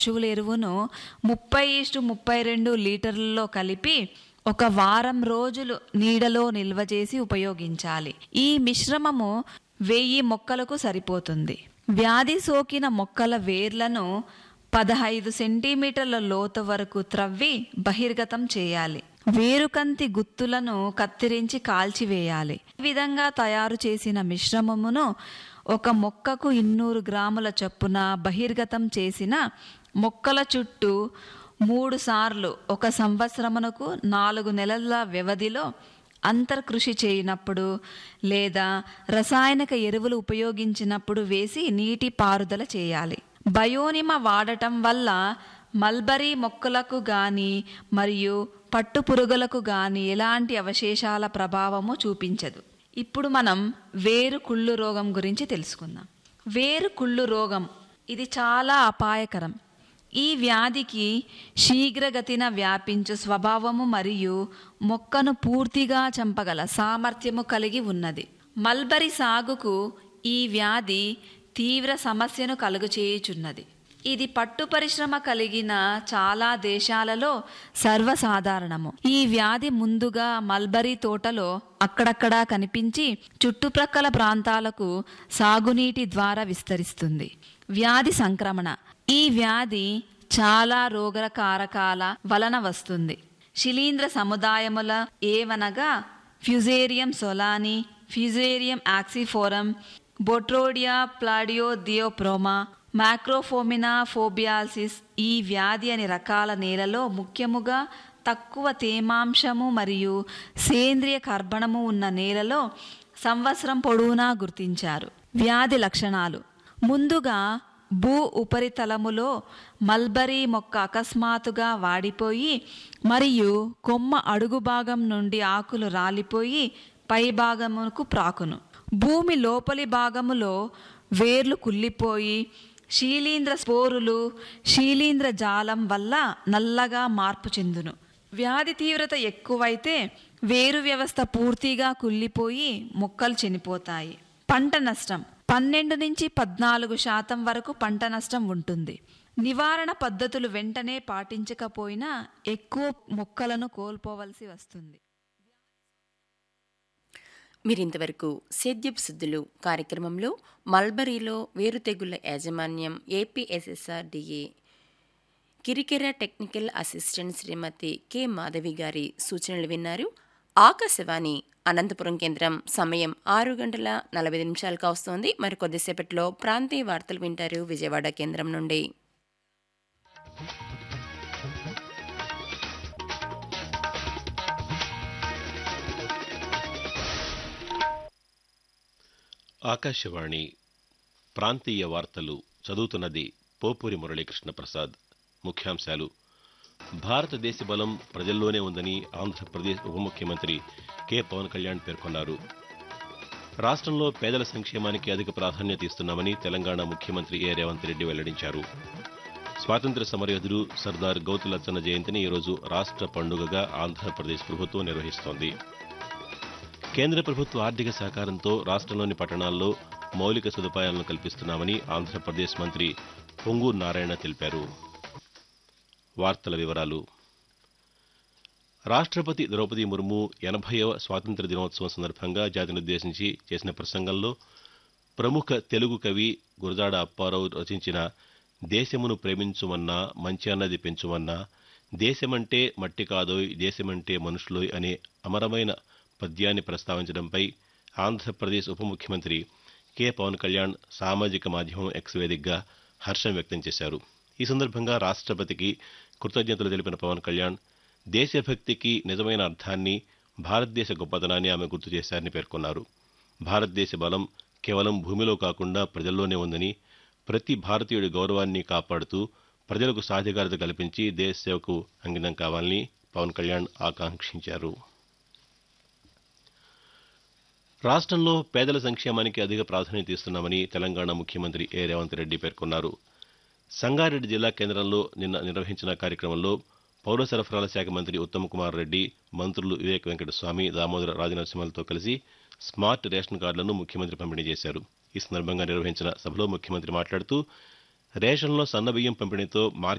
పశువుల ఎరువును ముప్పై ఇష్టు ముప్పై రెండు లీటర్లలో కలిపి ఒక వారం రోజులు నీడలో నిల్వ చేసి ఉపయోగించాలి ఈ మిశ్రమము వెయ్యి మొక్కలకు సరిపోతుంది వ్యాధి సోకిన మొక్కల వేర్లను పదహైదు సెంటీమీటర్ల లోతు వరకు త్రవ్వి బహిర్గతం చేయాలి వేరుకంతి గుత్తులను కత్తిరించి కాల్చివేయాలి ఈ విధంగా తయారు చేసిన మిశ్రమమును ఒక మొక్కకు ఇన్నూరు గ్రాముల చొప్పున బహిర్గతం చేసిన మొక్కల చుట్టూ మూడు సార్లు ఒక సంవత్సరమునకు నాలుగు నెలల వ్యవధిలో అంతర్కృషి చేయనప్పుడు లేదా రసాయనిక ఎరువులు ఉపయోగించినప్పుడు వేసి నీటి పారుదల చేయాలి బయోనిమ వాడటం వల్ల మల్బరీ మొక్కలకు గాని మరియు పట్టు పురుగులకు గాని ఎలాంటి అవశేషాల ప్రభావము చూపించదు ఇప్పుడు మనం వేరు కుళ్ళు రోగం గురించి తెలుసుకుందాం వేరు కుళ్ళు రోగం ఇది చాలా అపాయకరం ఈ వ్యాధికి శీఘ్రగతిన వ్యాపించు స్వభావము మరియు మొక్కను పూర్తిగా చంపగల సామర్థ్యము కలిగి ఉన్నది మల్బరీ సాగుకు ఈ వ్యాధి తీవ్ర సమస్యను కలుగచేయుచున్నది ఇది పట్టు పరిశ్రమ కలిగిన చాలా దేశాలలో సర్వసాధారణము ఈ వ్యాధి ముందుగా మల్బరీ తోటలో అక్కడక్కడా కనిపించి చుట్టుప్రక్కల ప్రాంతాలకు సాగునీటి ద్వారా విస్తరిస్తుంది వ్యాధి సంక్రమణ ఈ వ్యాధి చాలా రోగ కారకాల వలన వస్తుంది శిలీంద్ర సముదాయముల ఏవనగా Fusarium solani Fusarium oxysporum Botryodiplodia theobromae Macrophomina ఫోబియాసిస్ ఈ వ్యాధి అని రకాల నేలలో ముఖ్యముగా తక్కువ తేమాంశము మరియు సేంద్రియ కర్బణము ఉన్న నేలలో సంవత్సరం పొడవునా గుర్తించారు వ్యాధి లక్షణాలు ముందుగా భూ ఉపరితలములో మల్బరీ మొక్క అకస్మాత్తుగా వాడిపోయి మరియు కొమ్మ అడుగు భాగం నుండి ఆకులు రాలిపోయి పై భాగమునకు ప్రాకును భూమి లోపలి భాగములో వేర్లు కుళ్ళిపోయి శీలీంద్ర స్పోరులు శీలీంద్ర జాలం వల్ల నల్లగా మార్పు చెందును వ్యాధి తీవ్రత ఎక్కువైతే వేరు వ్యవస్థ పూర్తిగా కుళ్ళిపోయి మొక్కలు చనిపోతాయి పంట నష్టం పన్నెండు నుంచి పద్నాలుగు శాతం వరకు పంట నష్టం ఉంటుంది నివారణ పద్ధతులు వెంటనే పాటించకపోయినా ఎక్కువ మొక్కలను కోల్పోవలసి వస్తుంది మీరింతవరకు సేద్యపు సిద్ధులు కార్యక్రమంలో మల్బరీలో వేరు తెగుళ్ల యాజమాన్యం APSSRDA Kirikera technical assistant Shrimati K Madhavi గారి సూచనలు విన్నారు ఆకాశవాణి అనంతపురం కేంద్రం సమయం ఆరు గంటల నలభై నిమిషాలకు వస్తోంది మరి కొద్దిసేపట్లో ప్రాంతీయ వార్తలు వింటారు విజయవాడ కేంద్రం నుండి ఆకాశవాణి ప్రాంతీయ వార్తలు చదువుతున్నది పోపూరి మురళీకృష్ణ ప్రసాద్ ముఖ్యాంశాలు భారతదేశ బలం ప్రజల్లోనే ఉందని ఆంధ్రప్రదేశ్ ఉప ముఖ్యమంత్రి కె పవన్ కళ్యాణ్ పేర్కొన్నారు రాష్ట్రంలో పేదల సంక్షేమానికి అధిక ప్రాధాన్యత ఇస్తున్నామని తెలంగాణ ముఖ్యమంత్రి ఏ రేవంత్ రెడ్డి వెల్లడించారు స్వాతంత్ర సమరయోధుడు సర్దార్ గౌతులచ్చన్న జయంతిని ఈరోజు రాష్ట్ర పండుగగా ఆంధ్రప్రదేశ్ ప్రభుత్వం నిర్వహిస్తోంది కేంద్ర ప్రభుత్వ ఆర్థిక సహకారంతో రాష్ట్రంలోని పట్టణాల్లో మౌలిక సదుపాయాలను కల్పిస్తున్నామని ఆంధ్రప్రదేశ్ మంత్రి పొంగూరు నారాయణ తెలిపారు వార్తల వివరాలు రాష్ట్రపతి ద్రౌపది ముర్ము ఎనభైవ స్వాతంత్ర దినోత్సవం సందర్భంగా జాతినుద్దేశించి చేసిన ప్రసంగంలో ప్రముఖ తెలుగు కవి గురజాడ అప్పారావు రచించిన దేశమును ప్రేమించుమన్నా మంచి అన్నది పెంచుమన్నా దేశమంటే మట్టి కాదోయ్ దేశమంటే మనుషులోయ్ అనే అమరమైన పద్యాన్ని ప్రస్తావించడంపై ఆంధ్రప్రదేశ్ ఉప ముఖ్యమంత్రి కె పవన్ కళ్యాణ్ సామాజిక మాధ్యమం ఎక్స్ వేదికగా హర్షం వ్యక్తం చేశారు ఈ సందర్భంగా రాష్ట్రపతికి కృతజ్ఞతలు తెలిపిన పవన్ కళ్యాణ్ దేశభక్తికి నిజమైన అర్థాన్ని భారతదేశ గొప్పతనాన్ని ఆమె గుర్తు చేశారని పేర్కొన్నారు భారతదేశ బలం కేవలం భూమిలో కాకుండా ప్రజల్లోనే ఉందని ప్రతి భారతీయుడి గౌరవాన్ని కాపాడుతూ ప్రజలకు సాధికారత కల్పించి దేశ సేవకు అంకితం కావాలని పవన్ కళ్యాణ్ ఆకాంక్షించారు రాష్ట్రంలో పేదల సంక్షేమానికి అధిక ప్రాధాన్యత ఇస్తున్నామని తెలంగాణ ముఖ్యమంత్రి ఏ రేవంత్ రెడ్డి పేర్కొన్నారు సంగారెడ్డి జిల్లా కేంద్రంలో నిన్న నిర్వహించిన కార్యక్రమంలో పౌర సరఫరాల శాఖ మంత్రి ఉత్తమ్ కుమార్ రెడ్డి మంత్రులు వివేక్ వెంకటస్వామి దామోదర రాజనరసింహలతో కలిసి స్మార్ట్ రేషన్ కార్డులను ముఖ్యమంత్రి పంపిణీ చేశారు ఈ సందర్భంగా నిర్వహించిన సభలో ముఖ్యమంత్రి మాట్లాడుతూ రేషన్లో సన్నబియ్యం పంపిణీతో మార్కెట్